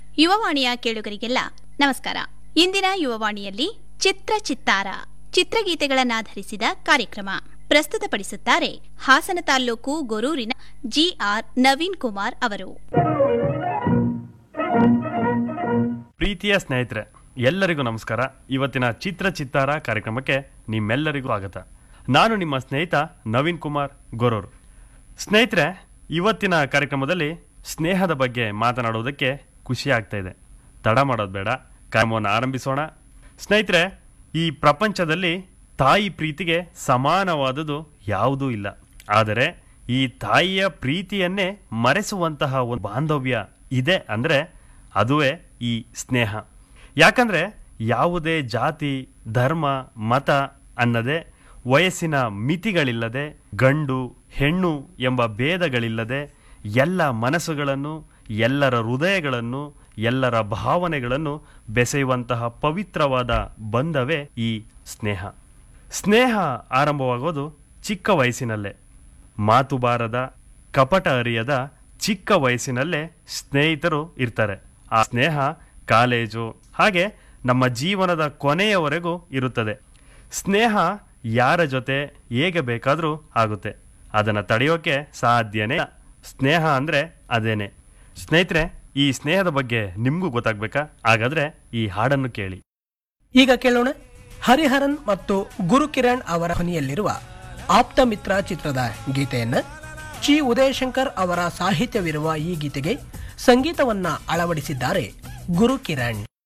ಯುವವಾಣಿಯ ಕೇಳುಗರಿಗೆಲ್ಲ ನಮಸ್ಕಾರ ಇಂದಿನ ಯುವವಾಣಿಯಲ್ಲಿ ಚಿತ್ರ ಚಿತ್ತಾರ ಚಿತ್ರಗೀತೆಗಳನ್ನಾಧರಿಸಿದ ಕಾರ್ಯಕ್ರಮ ಪ್ರಸ್ತುತಪಡಿಸುತ್ತಾರೆ ಹಾಸನ ತಾಲ್ಲೂಕು ಗೊರೂರಿನ ಜಿಆರ್ ನವೀನ್ ಕುಮಾರ್ ಅವರು ಪ್ರೀತಿಯ ಸ್ನೇಹಿತರೆ ಎಲ್ಲರಿಗೂ ನಮಸ್ಕಾರ ಇವತ್ತಿನ ಚಿತ್ರ ಚಿತ್ತಾರ ಕಾರ್ಯಕ್ರಮಕ್ಕೆ ನಿಮ್ಮೆಲ್ಲರಿಗೂ ಸ್ವಾಗತ ನಾನು ನಿಮ್ಮ ಸ್ನೇಹಿತ ನವೀನ್ ಕುಮಾರ್ ಗೊರೂರ್ ಸ್ನೇಹಿತರೆ ಇವತ್ತಿನ ಕಾರ್ಯಕ್ರಮದಲ್ಲಿ ಸ್ನೇಹದ ಬಗ್ಗೆ ಮಾತನಾಡುವುದಕ್ಕೆ ಖುಷಿ ಆಗ್ತಾ ಇದೆ ತಡ ಮಾಡೋದು ಬೇಡ ಕಾರ್ಯಕ್ರಮವನ್ನು ಆರಂಭಿಸೋಣ ಸ್ನೇಹಿತರೆ ಈ ಪ್ರಪಂಚದಲ್ಲಿ ತಾಯಿ ಪ್ರೀತಿಗೆ ಸಮಾನವಾದುದು ಯಾವುದೂ ಇಲ್ಲ ಆದರೆ ಈ ತಾಯಿಯ ಪ್ರೀತಿಯನ್ನೇ ಮರೆಸುವಂತಹ ಒಂದು ಬಾಂಧವ್ಯ ಇದೆ ಅಂದರೆ ಅದುವೇ ಈ ಸ್ನೇಹ ಯಾಕಂದ್ರೆ ಯಾವುದೇ ಜಾತಿ ಧರ್ಮ ಮತ ಅನ್ನದೆ ವಯಸ್ಸಿನ ಮಿತಿಗಳಿಲ್ಲದೆ ಗಂಡು ಹೆಣ್ಣು ಎಂಬ ಭೇದಗಳಿಲ್ಲದೆ ಎಲ್ಲ ಮನಸ್ಸುಗಳನ್ನು ಎಲ್ಲರ ಹೃದಯಗಳನ್ನು ಎಲ್ಲರ ಭಾವನೆಗಳನ್ನು ಬೆಸೆಯುವಂತಹ ಪವಿತ್ರವಾದ ಬಂಧವೇ ಈ ಸ್ನೇಹ ಸ್ನೇಹ ಆರಂಭವಾಗೋದು ಚಿಕ್ಕ ವಯಸ್ಸಿನಲ್ಲೇ ಮಾತು ಬಾರದ ಕಪಟ ಅರಿಯದ ಚಿಕ್ಕ ವಯಸ್ಸಿನಲ್ಲೇ ಸ್ನೇಹಿತರು ಇರ್ತಾರೆ ಆ ಸ್ನೇಹ ಕಾಲೇಜು ಹಾಗೆ ನಮ್ಮ ಜೀವನದ ಕೊನೆಯವರೆಗೂ ಇರುತ್ತದೆ ಸ್ನೇಹ ಯಾರ ಜೊತೆ ಹೇಗೆ ಬೇಕಾದರೂ ಆಗುತ್ತೆ ಅದನ್ನು ತಡೆಯೋಕೆ ಸಾಧ್ಯನೇ ಇಲ್ಲ. ಸ್ನೇಹ ಅಂದರೆ ಅದೇನೆ ಸ್ನೇಹಿತರೆ ಈ ಸ್ನೇಹದ ಬಗ್ಗೆ ನಿಮಗೂ ಗೊತ್ತಾಗ್ಬೇಕಾ ಹಾಗಾದ್ರೆ ಈ ಹಾಡನ್ನು ಕೇಳಿ ಈಗ ಕೇಳೋಣ ಹರಿಹರನ್ ಮತ್ತು ಗುರುಕಿರಣ್ ಅವರ ಧ್ವನಿಯಲ್ಲಿರುವ ಆಪ್ತ ಮಿತ್ರ ಚಿತ್ರದ ಗೀತೆಯನ್ನ ಚಿ ಉದಯಶಂಕರ್ ಅವರ ಸಾಹಿತ್ಯವಿರುವ ಈ ಗೀತೆಗೆ ಸಂಗೀತವನ್ನ ಅಳವಡಿಸಿದ್ದಾರೆ ಗುರುಕಿರಣ್